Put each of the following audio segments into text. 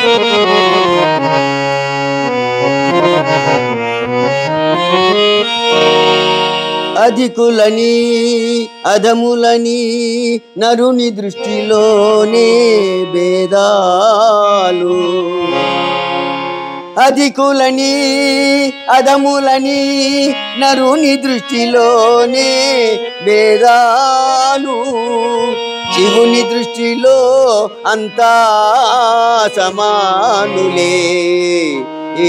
అధికులని అధములని నరుని దృష్టిలోనే భేదాలు అధికులని అధములని నరుని దృష్టిలోనే భేదాలు శివుని దృష్టిలో అంతా సమానులే ఏ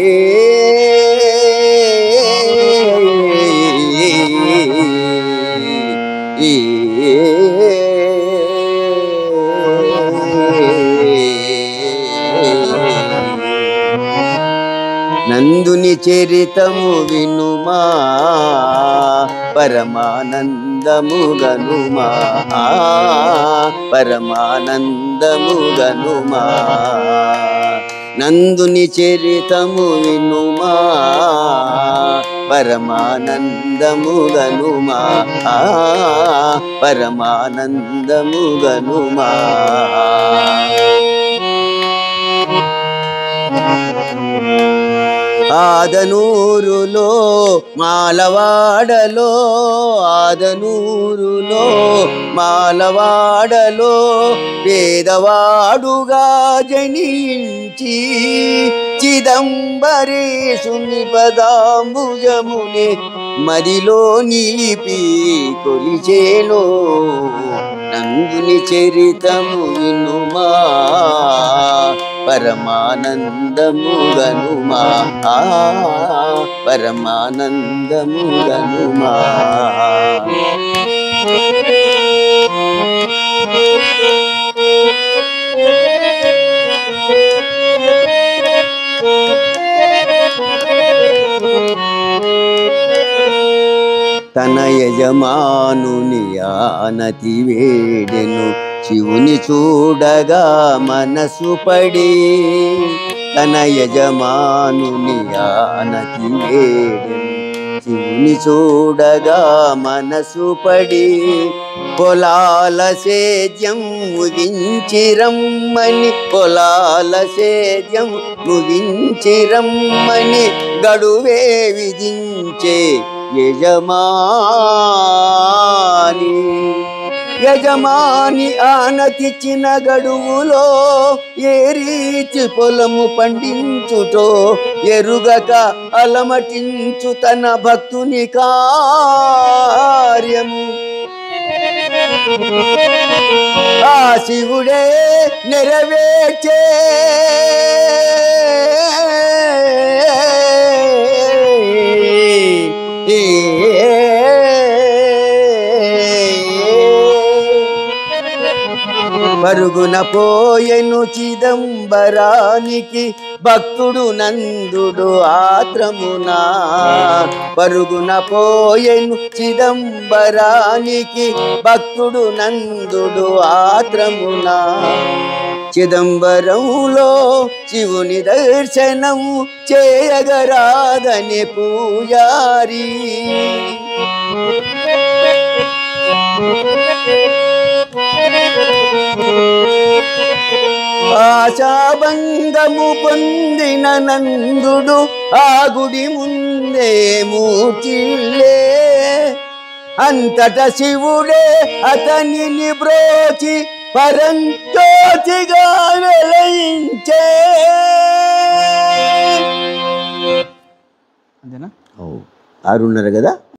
నందుని చరితము వినుమా పరమానందము గనుమా పరమానందము గనుమా నందుని చరితము వినుమా పరమానందము గనుమా పరమానందము గనుమా ఆదనూరులో మాలవాడలో ఆదనూరులో మాలవాడలో పేదవాడుగా జనించి చిదంబరేశుని పదాంబుజమునే మదిలో నీపి కొలిచేను నందుని చరితము వినుమా పరమానందము గనుమా ఆ, పరమానందము గనుమా తన యజమానుని ఆనతి వేడెను శివుని చూడగా మనసు పడి తన యజమానుని ఆనతి వేడెను శివుని చూడగా మనసు పడి పొలాల సేద్యం ముగించి రమ్మని పొలాల సేద్యం ముగించి రమ్మని గడువే విధించే యజమాని యజమాని ఆనతిచ్చిన గడువులో ఏ రీతి పొలము పండించుటో ఎరుగక అలమటించు తన భక్తుని కార్యము ఆ శివుడే నెరవేర్చే పరుగున పోయెను చిదంబరానికి భక్తుడు నందుడు ఆత్రమునా పరుగున పోయెను చిదంబరానికి భక్తుడు నందుడు ఆత్రమునా చిదంబరంలో శివుని దర్శనం చేయగరాదని పూజారి ఆశాభంగము పొందిన నందుడు ఆ గుడి ముందే మూచిల్లే అంతట శివుడే అతనిని బ్రోచి పరంజ్యోతిగా వెలయించే అంతేనా ఆరున్నర కదా